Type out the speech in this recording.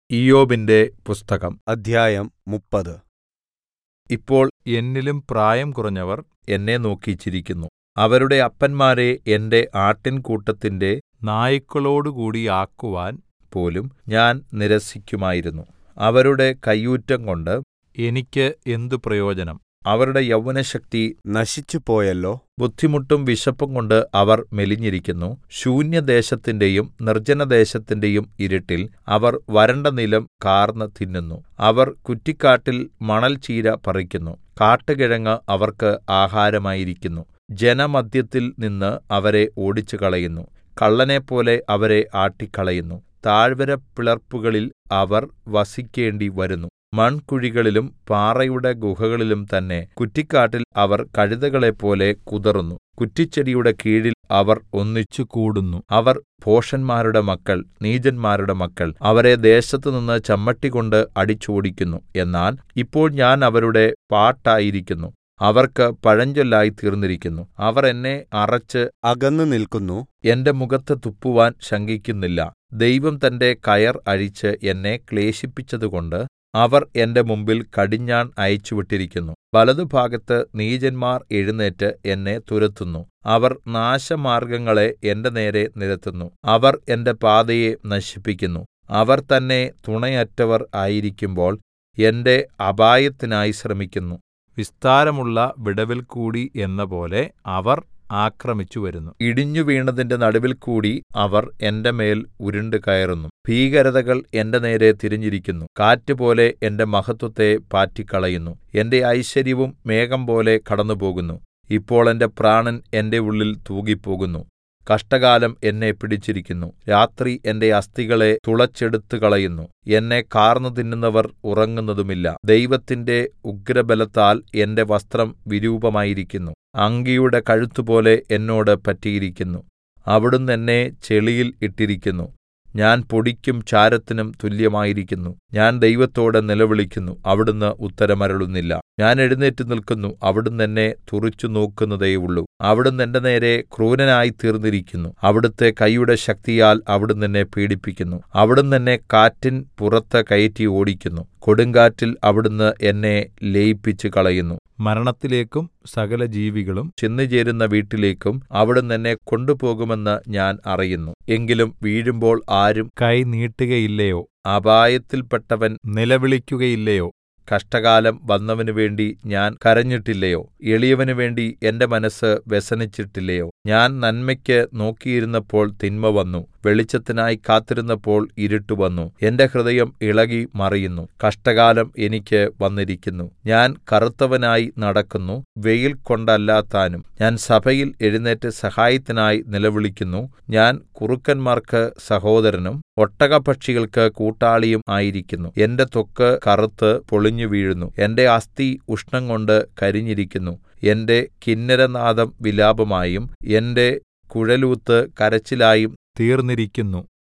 ഇയ്യോബിന്റെ പുസ്തകം അധ്യായം മുപ്പത് ഇപ്പോൾ എന്നിലും പ്രായം കുറഞ്ഞവർ എന്നെ നോക്കി ചിരിക്കുന്നു അവരുടെ അപ്പന്മാരെ എന്റെ ആട്ടിൻകൂട്ടത്തിന്റെ നായ്ക്കളോടുകൂടി ആക്കുവാൻ പോലും ഞാൻ നിരസിക്കുമായിരുന്നു അവരുടെ കയ്യൂറ്റംകൊണ്ട് എനിക്ക് എന്ത് പ്രയോജനം അവരുടെ യൗവനശക്തി നശിച്ചുപോയല്ലോ ബുദ്ധിമുട്ടും വിശപ്പും കൊണ്ട് അവർ മെലിഞ്ഞിരിക്കുന്നു ശൂന്യദേശത്തിന്റെയും നിർജ്ജനദേശത്തിന്റെയും ഇരുട്ടിൽ അവർ വരണ്ട നിലം കാർന്ന് തിന്നുന്നു അവർ കുറ്റിക്കാട്ടിൽ മണൽച്ചീര പറിക്കുന്നു കാട്ടുകിഴങ്ങ് അവർക്ക് ആഹാരമായിരിക്കുന്നു ജനമദ്ധ്യത്തിൽ നിന്ന് അവരെ ഓടിച്ചുകളയുന്നു കള്ളനെപ്പോലെ അവരെ ആട്ടിക്കളയുന്നു താഴ്വരപ്പിളർപ്പുകളിൽ അവർ വസിക്കേണ്ടി വരുന്നു മൺകുഴികളിലും പാറയുടെ ഗുഹകളിലും തന്നെ കുറ്റിക്കാട്ടിൽ അവർ കഴുതകളെപ്പോലെ കുതറുന്നു കുറ്റിച്ചെടിയുടെ കീഴിൽ അവർ ഒന്നിച്ചു കൂടുന്നു അവർ ഭോഷന്മാരുടെ മക്കൾ നീചന്മാരുടെ മക്കൾ അവരെ ദേശത്തുനിന്ന് ചമ്മട്ടികൊണ്ട് അടിച്ചോടിക്കുന്നു എന്നാൽ ഇപ്പോൾ ഞാൻ അവരുടെ പാട്ടായിരിക്കുന്നു അവർക്ക് പഴഞ്ചൊല്ലായി തീർന്നിരിക്കുന്നു അവർ എന്നെ അറച്ച് അകന്നു നിൽക്കുന്നു എന്റെ മുഖത്ത് തുപ്പുവാൻ ശങ്കിക്കുന്നില്ല ദൈവം തന്റെ കയർ അഴിച്ച് എന്നെ ക്ലേശിപ്പിച്ചതുകൊണ്ട് അവർ എന്റെ മുമ്പിൽ കടിഞ്ഞാൺ അയച്ചുവിട്ടിരിക്കുന്നു വലതുഭാഗത്ത് നീചന്മാർ എഴുന്നേറ്റ് എന്നെ തുരത്തുന്നു അവർ നാശമാർഗ്ഗങ്ങളെ എന്റെ നേരെ നിരത്തുന്നു അവർ എന്റെ പാതയെ നശിപ്പിക്കുന്നു അവർ തന്നെ തുണയറ്റവർ ആയിരിക്കുമ്പോൾ എന്റെ അപായത്തിനായി ശ്രമിക്കുന്നു വിസ്താരമുള്ള വിടവിൽ കൂടി എന്നപോലെ അവർ ആക്രമിച്ചു വരുന്നു ഇടിഞ്ഞു വീണതിന്റെ നടുവിൽ കൂടി അവർ എന്റെ മേൽ ഉരുണ്ടു കയറുന്നു ഭീകരതകൾ എന്റെ നേരെ തിരിഞ്ഞിരിക്കുന്നു കാറ്റുപോലെ എന്റെ മഹത്വത്തെ പാറ്റിക്കളയുന്നു എന്റെ ഐശ്വര്യവും മേഘം പോലെ കടന്നുപോകുന്നു ഇപ്പോൾ എന്റെ പ്രാണൻ എന്റെ ഉള്ളിൽ തൂകിപ്പോകുന്നു കഷ്ടകാലം എന്നെ പിടിച്ചിരിക്കുന്നു രാത്രി എന്റെ അസ്ഥികളെ തുളച്ചെടുത്തു കളയുന്നു എന്നെ കാർന്നു തിന്നുന്നവർ ഉറങ്ങുന്നതുമില്ല ദൈവത്തിന്റെ ഉഗ്രബലത്താൽ എന്റെ വസ്ത്രം വിരൂപമായിരിക്കുന്നു അങ്കിയുടെ കഴുത്തുപോലെ എന്നോട് പറ്റിയിരിക്കുന്നു അവിടുന്ന് എന്നെ ചെളിയിൽ ഇട്ടിരിക്കുന്നു ഞാൻ പൊടിക്കും ചാരത്തിനും തുല്യമായിരിക്കുന്നു ഞാൻ ദൈവത്തോട് നിലവിളിക്കുന്നു അവിടുന്ന് ഉത്തരമരുളുന്നില്ല ഞാൻ എഴുന്നേറ്റ് നിൽക്കുന്നു അവിടുന്ന് എന്നെ തുറിച്ചു നോക്കുന്നതേയുള്ളൂ അവിടുന്ന് എന്റെ നേരെ ക്രൂരനായി തീർന്നിരിക്കുന്നു അവിടുത്തെ കൈയുടെ ശക്തിയാൽ അവിടുന്ന് എന്നെ പീഡിപ്പിക്കുന്നു അവിടുന്ന് എന്നെ കാറ്റിൻ പുറത്ത് കയറ്റി ഓടിക്കുന്നു കൊടുങ്കാറ്റിൽ അവിടുന്ന് എന്നെ ലയിപ്പിച്ചു കളയുന്നു മരണത്തിലേക്കും സകല ജീവികളും ചെന്നുചേരുന്ന വീട്ടിലേക്കും അവിടുന്ന് എന്നെ കൊണ്ടുപോകുമെന്ന് ഞാൻ അറിയുന്നു എങ്കിലും വീഴുമ്പോൾ ആരും കൈ നീട്ടുകയില്ലയോ അപായത്തിൽപ്പെട്ടവൻ നിലവിളിക്കുകയില്ലയോ കഷ്ടകാലം വന്നവനു വേണ്ടി ഞാൻ കരഞ്ഞിട്ടില്ലയോ എളിയവനു വേണ്ടി എന്റെ മനസ്സ് വ്യസനിച്ചിട്ടില്ലയോ ഞാൻ നന്മയ്ക്ക് നോക്കിയിരുന്നപ്പോൾ തിന്മ വന്നു വെളിച്ചത്തിനായി കാത്തിരുന്നപ്പോൾ ഇരുട്ട് വന്നു എന്റെ ഹൃദയം ഇളകി മറിയുന്നു കഷ്ടകാലം എനിക്ക് വന്നിരിക്കുന്നു ഞാൻ കറുത്തവനായി നടക്കുന്നു വെയിൽ കൊണ്ടല്ലാത്താനും ഞാൻ സഭയിൽ എഴുന്നേറ്റ് സഹായത്തിനായി നിലവിളിക്കുന്നു ഞാൻ കുറുക്കന്മാർക്ക് സഹോദരനും ഒട്ടകപ്പക്ഷികൾക്ക് കൂട്ടാളിയും ആയിരിക്കുന്നു എന്റെ ത്വക്ക് കറുത്ത് പൊളിഞ്ഞു വീഴുന്നു എന്റെ അസ്ഥി ഉഷ്ണം കൊണ്ട് കരിഞ്ഞിരിക്കുന്നു എന്റെ കിന്നരനാദം വിലാപമായും എന്റെ കുഴലൂത്ത് കരച്ചിലായും തീർന്നിരിക്കുന്നു